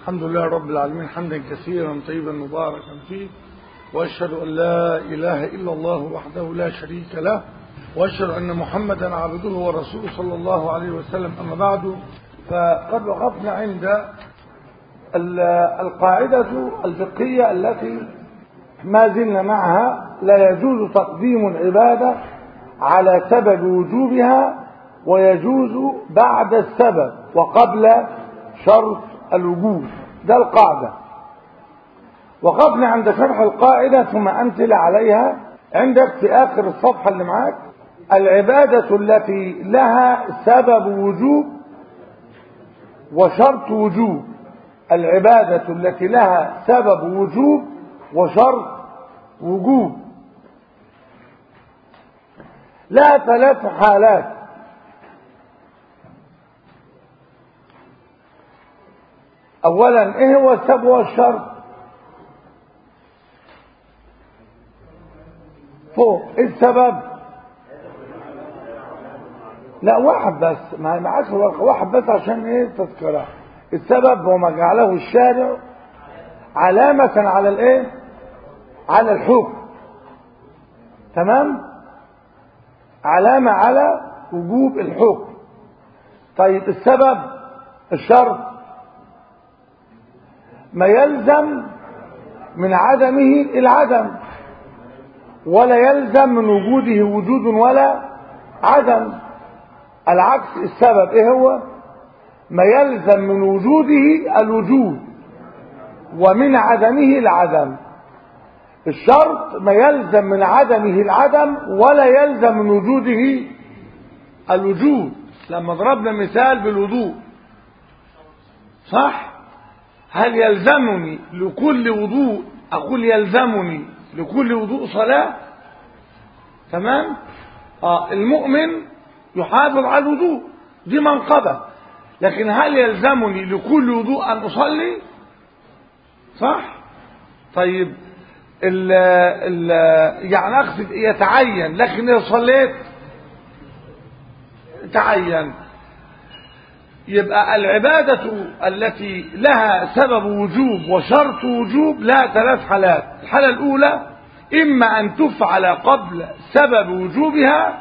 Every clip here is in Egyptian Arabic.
الحمد لله رب العالمين حمدا كثيرا طيبا مباركا فيه واشهد ان لا اله الا الله وحده لا شريك له واشهد ان محمدا عبده ورسوله صلى الله عليه وسلم اما بعد فقد وقفنا عند القاعده الفقهيه التي ما زلنا معها لا يجوز تقديم العباده على سبب وجوبها ويجوز بعد السبب وقبل شرط الوجوب ده القاعدة وقفنا عند شرح القاعدة ثم أمثلة عليها عندك في آخر الصفحة اللي معاك العبادة التي لها سبب وجوب وشرط وجوب العبادة التي لها سبب وجوب وشرط وجوب لها ثلاث حالات اولا ايه هو السبب والشرط فوق ايه السبب لا واحد بس ما معاش ورقه واحد بس عشان ايه تذكره السبب هو ما جعله الشارع علامة على الايه على الحكم تمام علامة على وجوب الحكم طيب السبب الشرط ما يلزم من عدمه العدم ولا يلزم من وجوده وجود ولا عدم العكس السبب ايه هو ما يلزم من وجوده الوجود ومن عدمه العدم الشرط ما يلزم من عدمه العدم ولا يلزم من وجوده الوجود لما ضربنا مثال بالوضوء صح هل يلزمني لكل وضوء أقول يلزمني لكل وضوء صلاة تمام آه المؤمن يحافظ على الوضوء دي منقبة لكن هل يلزمني لكل وضوء أن أصلي صح طيب ال ال يعني أقصد يتعين لكن إذا صليت تعين يبقى العبادة التي لها سبب وجوب وشرط وجوب لها ثلاث حالات الحالة الأولى إما أن تفعل قبل سبب وجوبها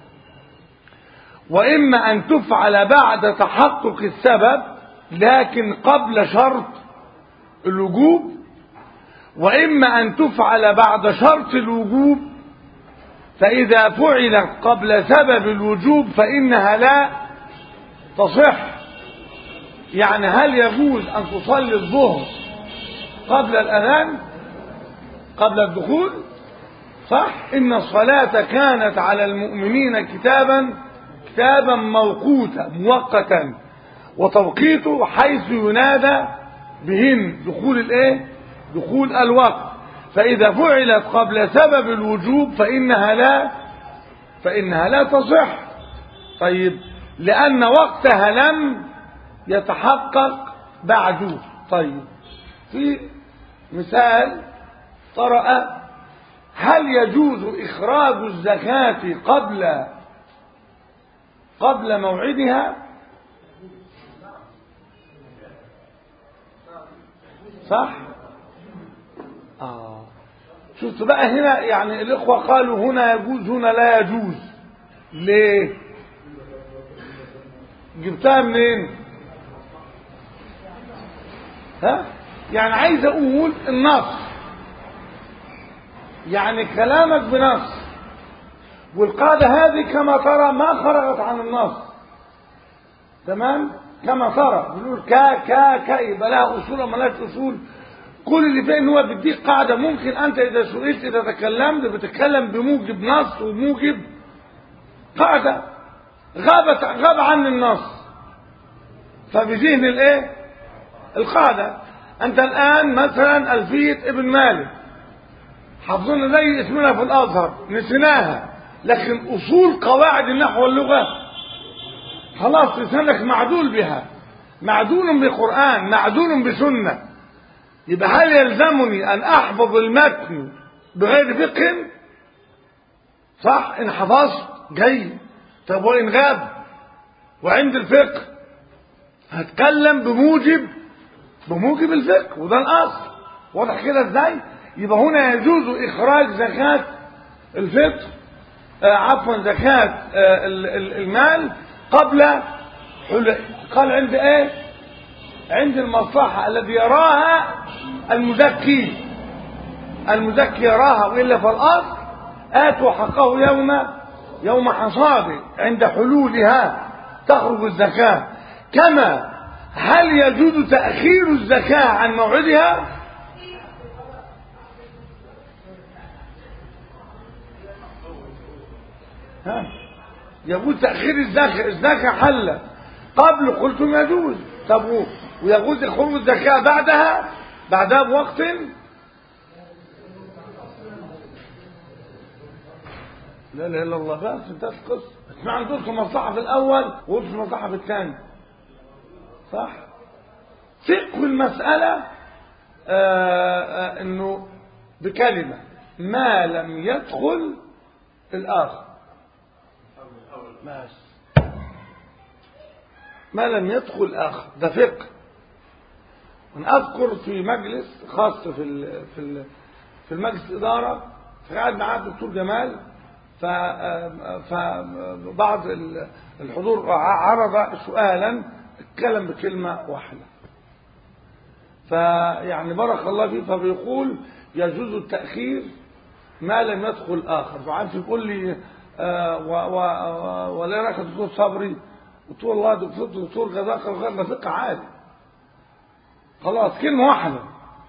وإما أن تفعل بعد تحقق السبب لكن قبل شرط الوجوب وإما أن تفعل بعد شرط الوجوب فإذا فعلت قبل سبب الوجوب فإنها لا تصح يعني هل يجوز أن تصلي الظهر قبل الأذان قبل الدخول صح إن الصلاة كانت على المؤمنين كتابا كتابا موقوتا مؤقتا وتوقيته حيث ينادى بهن دخول الايه دخول الوقت فإذا فعلت قبل سبب الوجوب فإنها لا فإنها لا تصح طيب لأن وقتها لم يتحقق بعده طيب في مثال طرأ هل يجوز إخراج الزكاة قبل قبل موعدها صح آه شفت بقى هنا يعني الإخوة قالوا هنا يجوز هنا لا يجوز ليه جبتها منين ها يعني عايز اقول النص يعني كلامك بنص والقاعدة هذه كما ترى ما خرجت عن النص تمام كما ترى بنقول كا كا كا يبقى لها اصول وما لهاش اصول كل اللي فيه ان هو بيديك قاعده ممكن انت اذا سئلت اذا تكلمت بتتكلم بموجب نص وموجب قاعده غابت غاب عن النص فبذهن الايه القاعده انت الان مثلا الفيه ابن مالك حافظونا زي اسمنا في الازهر نسيناها لكن اصول قواعد النحو واللغه خلاص لسانك معدول بها معدول بقران معدول بسنه يبقى هل يلزمني ان احفظ المتن بغير فقه صح ان حفظت جيد طب وان غاب وعند الفقه هتكلم بموجب بموجب الفقه وده الاصل واضح كده ازاي يبقى هنا يجوز اخراج زكاه الفطر آه عفوا زكاه آه المال قبل قال عند ايه عند المصلحه الذي يراها المزكي المزكي يراها والا فالاصل اتوا حقه يوم يوم حصاده عند حلولها تخرج الزكاه كما هل يجوز تاخير الزكاه عن موعدها ها يجوز تاخير الزكاه الزكاه حل قبل قلتم يجوز طب ويجوز خروج الزكاه بعدها بعدها بوقت لا اله الا الله بس انتهت القصه ما عندكم مصلحه في الاول وقلت مصلحه في الثاني صح فقه المساله آآ آآ انه بكلمه ما لم يدخل الاخر بس ما لم يدخل الاخر ده فقه انا اذكر في مجلس خاص في ال في ال في المجلس الاداره فقعد معاه الدكتور جمال فبعض الحضور عرض سؤالا اتكلم بكلمة واحدة فيعني بارك الله فيه فبيقول يجوز التأخير ما لم يدخل آخر فعارف يقول لي ولا راك دكتور صبري قلت له والله دكتور دكتور جزاك الله خير ده فقه عادي خلاص كلمة واحدة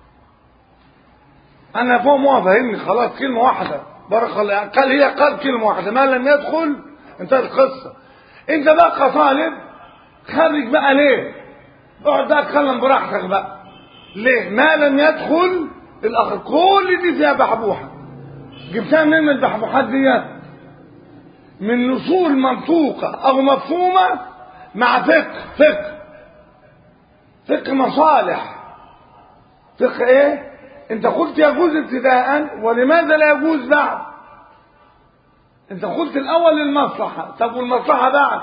أنا فوق ما فاهمني خلاص كلمة واحدة بارك الله قال هي قال كلمة واحدة ما لم يدخل انتهت القصة انت بقى كطالب خرج بقى ليه اقعد بقى اتكلم براحتك بقى ليه ما لم يدخل الاخر كل دي فيها بحبوحة جبتها منين من البحبوحات دي من نصول منطوقة او مفهومة مع فقه فقه فقه مصالح فقه ايه انت قلت يجوز ابتداء ولماذا لا يجوز بعد انت قلت الاول للمصلحة طب والمصلحة بعد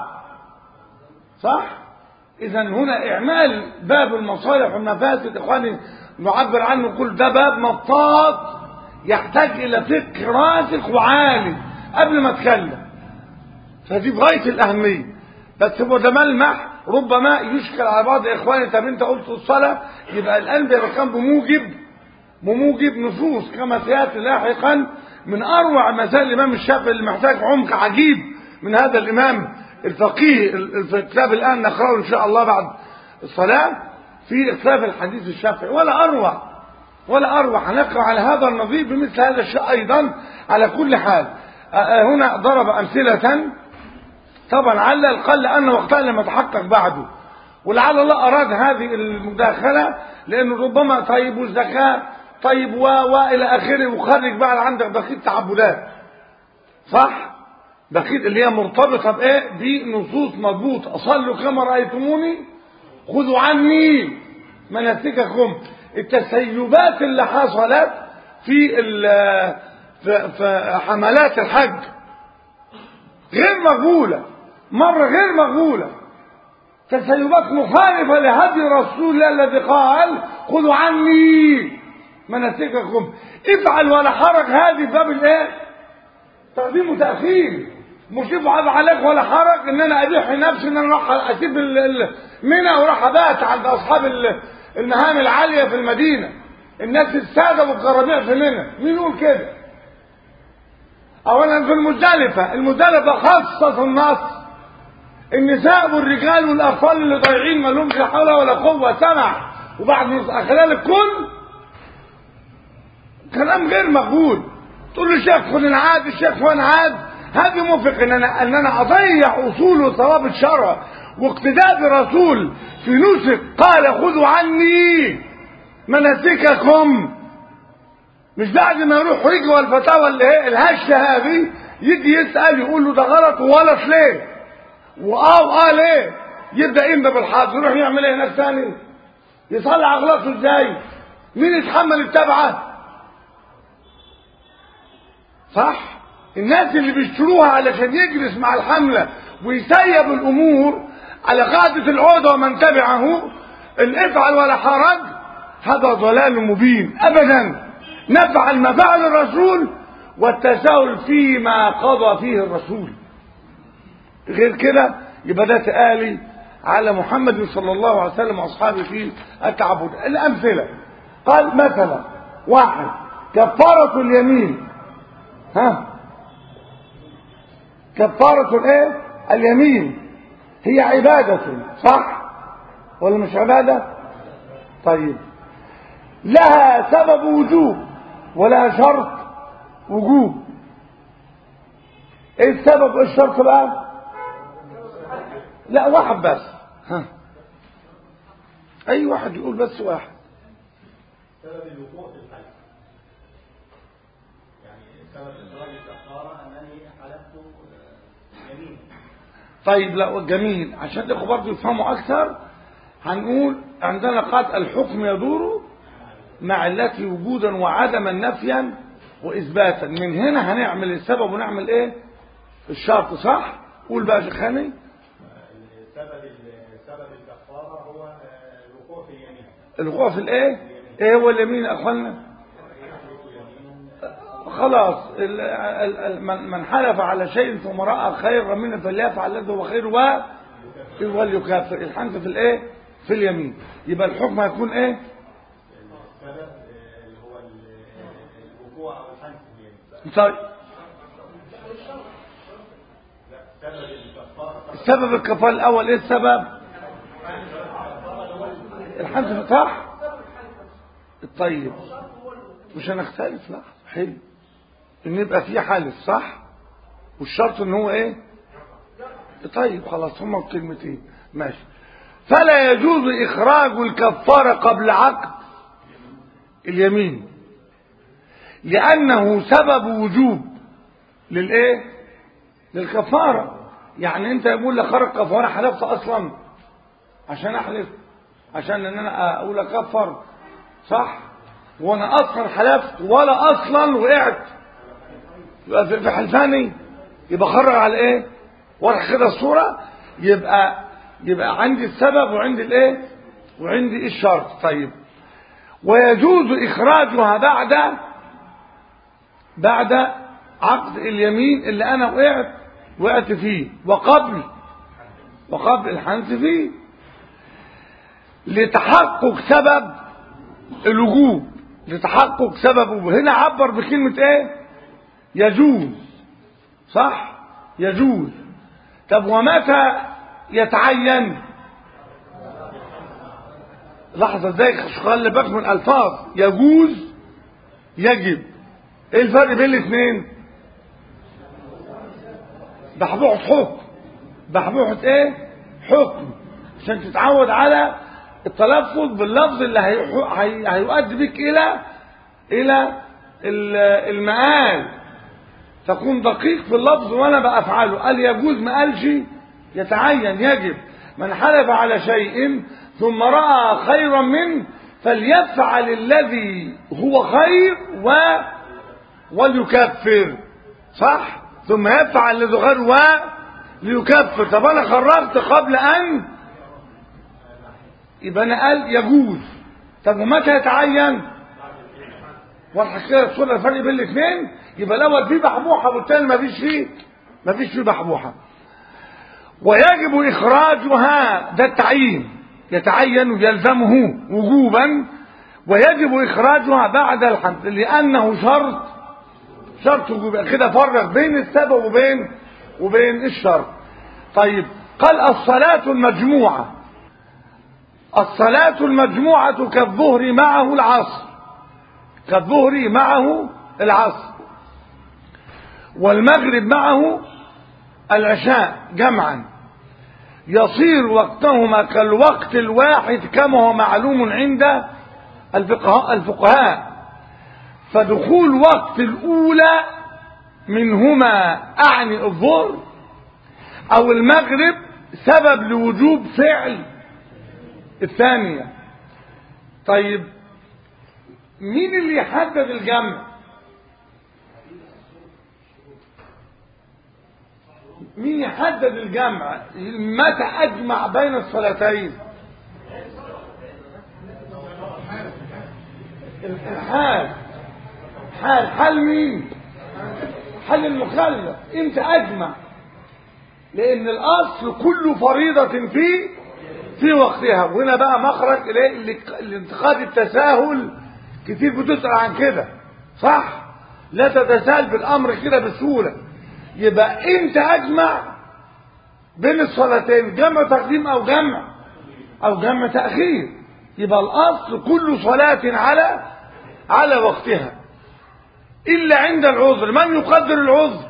صح اذا هنا اعمال باب المصالح والمفاسد اخواني نعبر عنه كل ده باب مطاط يحتاج الى فقه راسخ وعالي قبل ما اتكلم فدي بغاية الاهمية بس هو ده ملمح ربما يشكل على بعض اخواني طب انت قلت الصلاة يبقى الان كان بموجب بموجب نصوص كما سياتي لاحقا من اروع مسائل الامام الشافعي اللي محتاج عمق عجيب من هذا الامام الفقيه في الكتاب الان نقراه ان شاء الله بعد الصلاه في اختلاف الحديث الشافعي ولا اروع ولا اروع هنقرا على هذا النظير بمثل هذا الشيء ايضا على كل حال هنا ضرب امثله طبعا علل قال لان وقتها لم يتحقق بعده ولعل الله اراد هذه المداخله لانه ربما طيب الزكاه طيب و والى اخره وخرج بقى عندك بقيه تعبدات صح بقيه اللي هي مرتبطه بايه بنصوص مضبوطه صلوا كما رايتموني خذوا عني مناسككم التسيبات اللي حصلت في في, في حملات الحج غير مقبوله مره غير مقبوله تسيبات مخالفه لهدي رسول الله الذي قال خذوا عني مناسككم افعل ولا حرج هذه باب الايه تقديم وتاخير مش افعل عليك ولا حرج ان انا ابيح نفسي ان انا اروح اسيب منى واروح ابات عند اصحاب المهام العاليه في المدينه الناس الساده والجرابيع في منى مين يقول كده اولا في المزدلفه المزدلفه خاصه النص النساء والرجال والاطفال اللي ضايعين ما لهمش حول ولا قوه سمع وبعد نص خلال الكل كلام غير مقبول تقول له شيخ خد عاد الشيخ فلان عاد هذه موافق ان انا ان انا اضيع اصول وثوابت الشرع واقتداء برسول في نسك قال خذوا عني مناسككم مش بعد ما يروح يجي والفتاوى اللي هي الهشه هذه يجي يسال يقول له ده غلط وغلط ليه؟ واه واه ليه؟ يبدا يمضي بالحاضر يروح يعمل ايه هناك ثاني؟ يصلح اغلاطه ازاي؟ مين يتحمل التبعه؟ صح الناس اللي بيشتروها علشان يجلس مع الحملة ويسيب الأمور على قاعدة العودة ومن تبعه افعل ولا حرج هذا ضلال مبين ابدا نفعل ما فعل الرسول والتساهل فيما قضى فيه الرسول غير كده يبقى ده تآلي على محمد صلى الله عليه وسلم واصحابه في التعبد الامثله قال مثلا واحد كفاره اليمين ها كفاره الايه اليمين هي عباده صح ولا مش عباده طيب لها سبب وجوب ولها شرط وجوب ايه السبب وايه الشرط بقى لا واحد بس ها اي واحد يقول بس واحد سبب الوقوع في الحلف يعني سبب إخراج الكفارة أنني حلفت آه، يمين طيب لا جميل عشان الاخوه برضه يفهموا اكثر هنقول عندنا قد الحكم يدور مع علته وجودا وعدما نفيا واثباتا من هنا هنعمل السبب ونعمل ايه الشرط صح قول بقى يا شيخاني سبب ال- سبب الكفارة هو آه، الوقوع في اليمين الوقوع في الايه ايه هو اليمين يا اخوانا خلاص ال- ال- ال- من من حلف على شيء ثم راى خيرا منه فليفعل الذي هو خير و وليكافر الحنف في الايه في اليمين يبقى الحكم هيكون ايه السبب آه، اللي هو ال- الوقوع أو الحنف في اليمين طيب لا سبب الكفارة السبب الكفار الاول ايه السبب الحنف صح طيب مش هنختلف لا حلو ان يبقى في حلف صح والشرط ان هو ايه طيب خلاص هما الكلمتين ماشي فلا يجوز اخراج الكفاره قبل عقد اليمين لانه سبب وجوب للايه للكفاره يعني انت يقول لك خرج كفاره حلفت اصلا عشان احلف عشان ان انا اقول اكفر صح وانا اصلا حلفت ولا اصلا وقعت يبقى في في حلفاني يبقى خرج على ايه واضح كده الصوره يبقى يبقى عندي السبب وعندي الايه وعندي الشرط طيب ويجوز اخراجها بعد بعد عقد اليمين اللي انا وقعت وقعت فيه وقبل وقبل الحنث فيه لتحقق سبب الوجوب لتحقق سبب هنا عبر بكلمة ايه يجوز صح يجوز طب ومتى يتعين لحظة ازاي خلي بالك من الفاظ يجوز يجب ايه الفرق بين الاثنين بحبوحة حكم بحبوحة ايه حكم عشان تتعود على التلفظ باللفظ اللي هي- هي- هيؤدي بك الى الى ال- المآل تكون دقيق في اللفظ وانا بافعله قال يجوز ما قالش يتعين يجب من حلف على شيء ثم راى خيرا منه فليفعل الذي هو خير و وليكفر صح ثم يفعل الذي خير و ليكفر طب انا خرجت قبل ان يبقى انا قال يجوز طب ومتى يتعين واضح كده الصوره الفرق بين الاثنين يبقى الاول فيه بحبوحه والثاني ما فيش فيه ما فيش فيه بحبوحه ويجب اخراجها ده التعيين يتعين يلزمه وجوبا ويجب اخراجها بعد الحمد لانه شرط شرط وجوب يبقى كده فرق بين السبب وبين وبين الشرط طيب قال الصلاه المجموعه الصلاه المجموعه كالظهر معه العصر كالظهر معه العصر والمغرب معه العشاء جمعا يصير وقتهما كالوقت الواحد كما هو معلوم عند الفقهاء, الفقهاء فدخول وقت الأولى منهما أعني الظهر أو المغرب سبب لوجوب فعل الثانية طيب مين اللي يحدد الجمع مين يحدد الجمع متى اجمع بين الصلاتين الحال حال حال مين حال المخلف انت اجمع لان الاصل كل فريضة في في وقتها وهنا بقى مخرج الانتقاد التساهل كتير بتسأل عن كده صح لا تتساهل بالامر كده بسهولة يبقى انت اجمع بين الصلاتين جمع تقديم او جمع او جمع تأخير يبقى الاصل كل صلاة على على وقتها الا عند العذر من يقدر العذر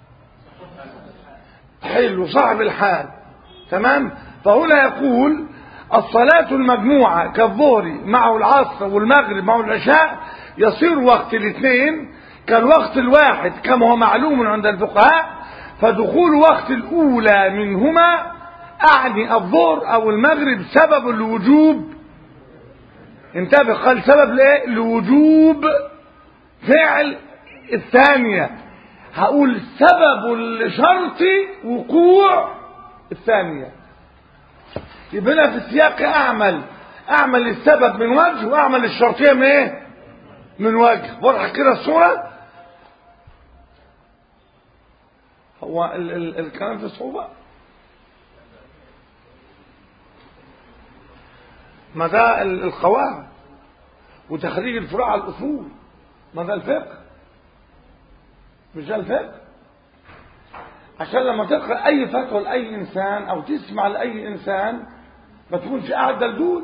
حلو صاحب الحال تمام فهنا يقول الصلاة المجموعة كالظهر مع العصر والمغرب مع العشاء يصير وقت الاثنين كالوقت الواحد كما هو معلوم عند الفقهاء فدخول وقت الأولى منهما أعني الظهر أو المغرب سبب الوجوب انتبه قال سبب لإيه؟ لوجوب فعل الثانية هقول سبب لشرط وقوع الثانية يبقى أنا في السياق أعمل أعمل السبب من وجه وأعمل الشرطية من إيه؟ من وجه واضح كده الصورة هو ال ال الكلام في صعوبة ما ده القواعد وتخريج الفروع على الأصول ما ده الفقه مش ده الفقه عشان لما تقرأ أي فتوى لأي إنسان أو تسمع لأي إنسان ما تكونش قاعد دلدول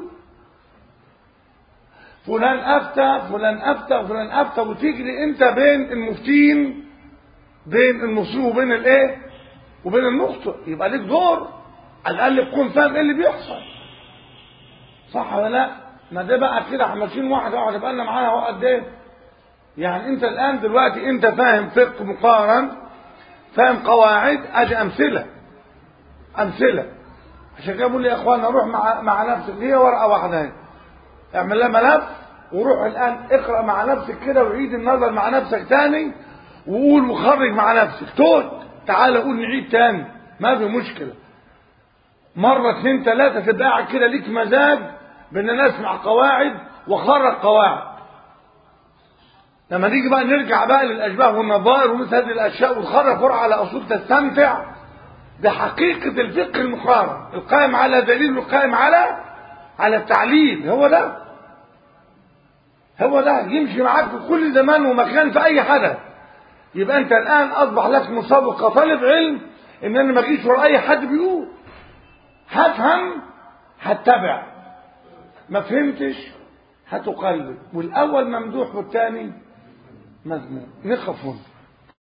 فلان أفتى فلان أفتى فلان أفتى وتجري أنت بين المفتين بين المصيب وبين الإيه وبين المخطئ يبقى ليك دور على الأقل تكون فاهم إيه اللي بيحصل صح ولا لا ما ده بقى كده احنا ماشيين واحده واحده بقى لنا معانا هو قد ايه يعني انت الان دلوقتي انت فاهم فقه مقارن فاهم قواعد ادي امثله امثله عشان كده بقول لي يا اخوانا روح مع مع نفسك هي ورقه واحده اهي اعمل لها ملف وروح الان اقرا مع نفسك كده وعيد النظر مع نفسك تاني وقول وخرج مع نفسك تقعد تعالى قول نعيد تاني ما في مشكله مره اتنين تلاته تبقى قاعد كده ليك مزاج بان انا اسمع قواعد واخرج قواعد لما نيجي بقى نرجع بقى للاشباه والنظائر ومثل هذه الاشياء وتخرج فرع على اصول تستمتع بحقيقه الفقه المقارن القائم على دليل والقائم على على التعليل هو ده هو ده يمشي معاك في كل زمان ومكان في اي حدث يبقى انت الان اصبح لك مسابقه طالب علم ان انا ما اجيش ورا اي حد بيقول هفهم هتبع ما فهمتش هتقلب والاول ممدوح والثاني مذموم نقف هنا